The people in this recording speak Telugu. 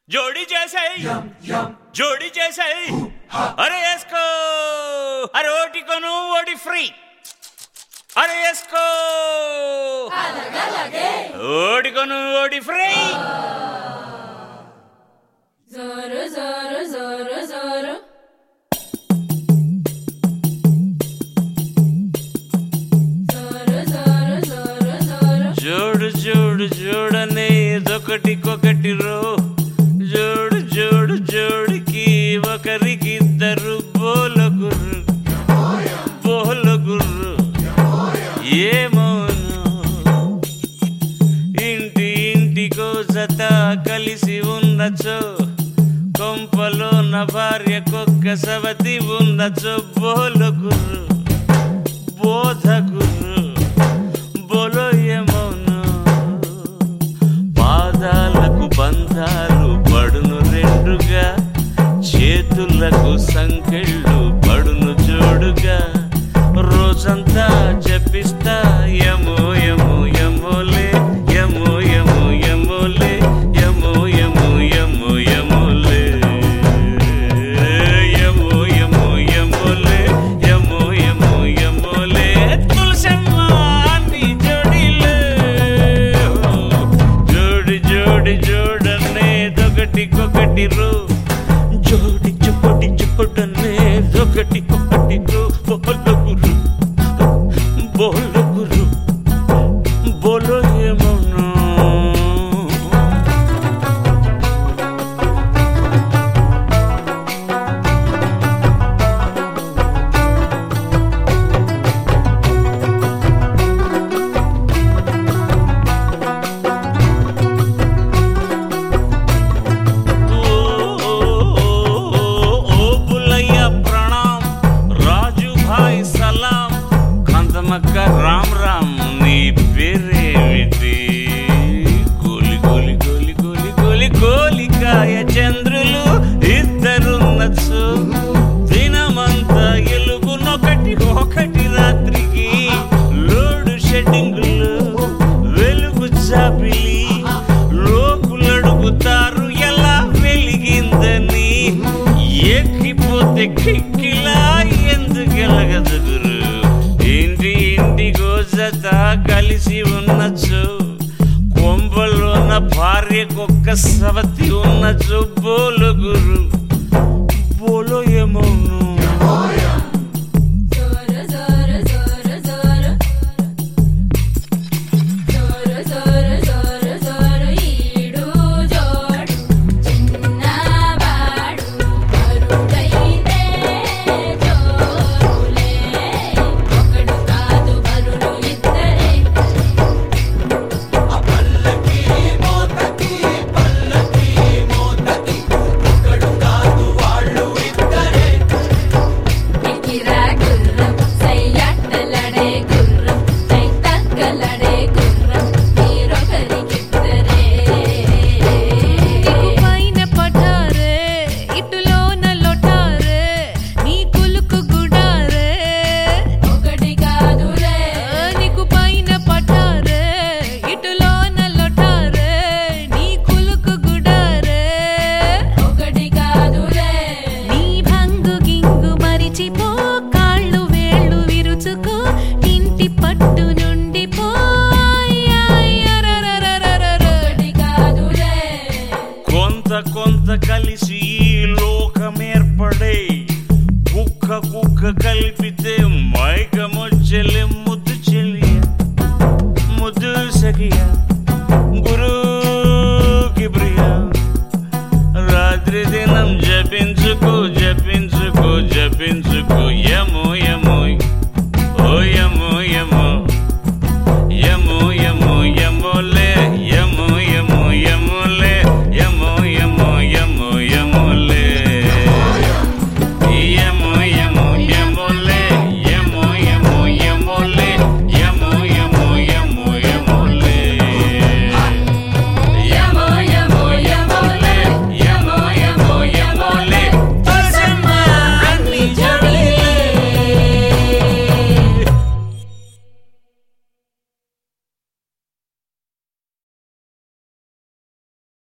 జోడి చేసాయి జోడి చేసాయి అరే వేసుకో అరే ఓటి కొను ఓటి ఫ్రీ అరే వేసుకో ఓటి కొను ఓటి ఫ్రీ జోరు జోరు జోరు జోరు జోరు జోరు జోరు జోరు జోడు జోడు జోడనే ఒకటికొకటి రో జోడు జోడు జోడికి ఒకరికిద్దరు బోలగుర్రు బోలగుర్రు ఏమోను ఇంటి ఇంటికో జత కలిసి ఉన్నచో కొంపలో నా భార్యకొక్క సవతి ఉన్నచో బోలగుర్రు బోధగుర్రు బోలో ఏమౌను పాదాలకు బంధాలు పడును రెండుగా చేతులకు సంకెళ్ళు పడును జోడుగా రోజంతా చెప్పిస్తా యమో యమో యమోలే యమో యమో యమోలే యమో యమో యమో యమోలే యమో యమో యమోలే యమో యమో యమోలే తులసమ్మ నీ జోడిలే జోడి జోడి జోడనే దొకటికొకటి రో జోడి జోడి జోడనే దొకటికొకటి రో బోలగురు బోలగురు బోలో ఏమన్నా ओ बुलैया प्रणाम రాజు భాయ్ సలాం కందమక్క రామ్ రామ్ నీ పేరేమిటి గోలి గోలి గోలి గోలి గోలి గోలికాయ చంద్రులు ఇద్దరున్నచ్చు దినమంతా ఎలుగునొకటి ఒకటి రాత్రికి లోడు షెడ్డింగులు వెలుగు చాపిలి లోకులడుగుతారు ఎలా వెలిగిందని ఎక్కిపోతే కిక్కిలా ఎందుకు ఎలగదు గురు ఇంటి ఇంటి గోజత కలిసి ఉన్నచ్చు కొంబలోన భార్యకొక్క సవతి ఉన్నచ్చు బోలు గురు బోలో ఏమోను జోరు జోరు జోరు జోరు జోరు జోరు జోరు జోరు ఈడు జోడు చిన్నవాడు బరుడైతే జోరులే ఒకడు కాదు బరుడు ఇద్దరే ఎకిరా గుర్రం సయ్యాటలడే గుర్రం సై తగ్గలడే గుర్రం మీరొకరికిద్దరే పైన పఠారే ఇటులోన లొటారే నీ కులుకు గుడారే ఒకటి కాదులే నీకు పైన పఠారే ఇటులోన లొటారే నీ కులుకు గుడారే ఒకటి కాదులే నీ భంగు గింగు మరిచిపో కాళ్ళు వేళ్ళు విరుచుకో ఇంటి పట్టు నుండి పో ఒకటి కాదులే కొంత కొంత కలిసి ఈ లోకమేర్పడే కుక్క కుక్క కలిపితే మైకమొచ్చెలే ముద్దు చెలియ ముద్దు సగియ